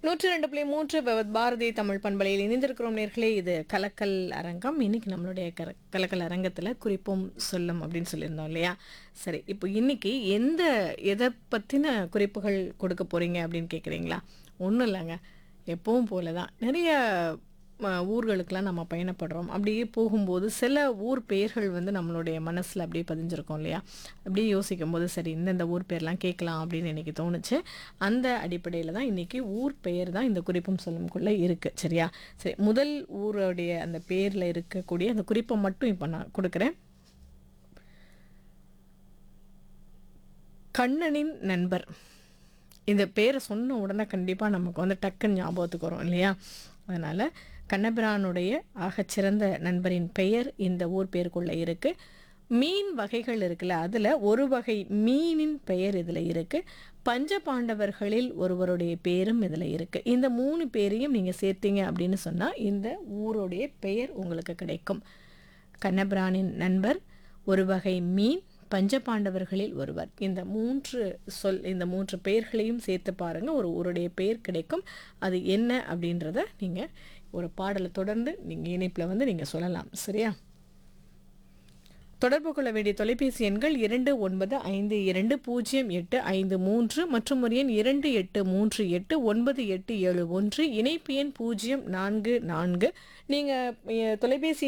நூற்றி ரெண்டு புள்ளி மூன்று பவத் பாரதி தமிழ் பண்பலையில் இணைந்திருக்கிறோம் நேர்களே இது கலக்கல் அரங்கம் இன்னைக்கு நம்மளுடைய கர கலக்கல் அரங்கத்தில் குறிப்பும் சொல்லும் அப்படின்னு சொல்லியிருந்தோம் இல்லையா சரி இப்போ இன்னைக்கு எந்த எதை பற்றின குறிப்புகள் கொடுக்க போகிறீங்க அப்படின்னு கேட்குறீங்களா ஒன்றும் இல்லைங்க எப்பவும் போல தான் நிறைய ம, ஊர்களுக்கெல்லாம் நம்ம பயணப்படுறோம் அப்படியே போகும்போது சில ஊர் பெயர்கள் வந்து நம்மளுடைய மனசில் அப்படியே பதிஞ்சிருக்கும் இல்லையா அப்படியே யோசிக்கும் போது சரி இந்தந்த ஊர் பேர்லாம் கேட்கலாம் அப்படின்னு எனக்கு தோணுச்சு அந்த அடிப்படையில் தான் இன்றைக்கி ஊர் பெயர் தான் இந்த குறிப்பும் சொல்லும்குள்ளே இருக்குது சரியா சரி முதல் ஊருடைய அந்த பேரில் இருக்கக்கூடிய அந்த குறிப்பை மட்டும் இப்போ நான் கொடுக்குறேன் கண்ணனின் நண்பர் இந்த பேரை சொன்ன உடனே கண்டிப்பாக நமக்கு வந்து டக்குன்னு ஞாபகத்துக்கு வரும் இல்லையா அதனால் கண்ணபிரானுடைய ஆகச்சிறந்த நண்பரின் பெயர் இந்த ஊர் பேருக்குள்ளே இருக்குது மீன் வகைகள் இருக்குல்ல அதில் ஒரு வகை மீனின் பெயர் இதில் இருக்குது பஞ்ச பாண்டவர்களில் ஒருவருடைய பேரும் இதில் இருக்குது இந்த மூணு பேரையும் நீங்கள் சேர்த்தீங்க அப்படின்னு சொன்னால் இந்த ஊருடைய பெயர் உங்களுக்கு கிடைக்கும் கண்ணபிரானின் நண்பர் ஒரு வகை மீன் பஞ்சபாண்டவர்களில் ஒருவர் இந்த மூன்று சொல் இந்த மூன்று பெயர்களையும் சேர்த்து பாருங்கள் ஒரு ஊருடைய பெயர் கிடைக்கும் அது என்ன அப்படின்றத நீங்கள் ஒரு பாடலை தொடர்ந்து நீங்கள் இணைப்பில் வந்து நீங்கள் சொல்லலாம் சரியா தொடர்பு கொள்ள வேண்டிய தொலைபேசி எண்கள் இரண்டு ஒன்பது ஐந்து இரண்டு பூஜ்ஜியம் எட்டு ஐந்து மூன்று மற்றும் ஒரு எண் இரண்டு எட்டு மூன்று எட்டு ஒன்பது எட்டு ஏழு ஒன்று இணைப்பு எண் பூஜ்ஜியம் நான்கு நான்கு நீங்கள் தொலைபேசி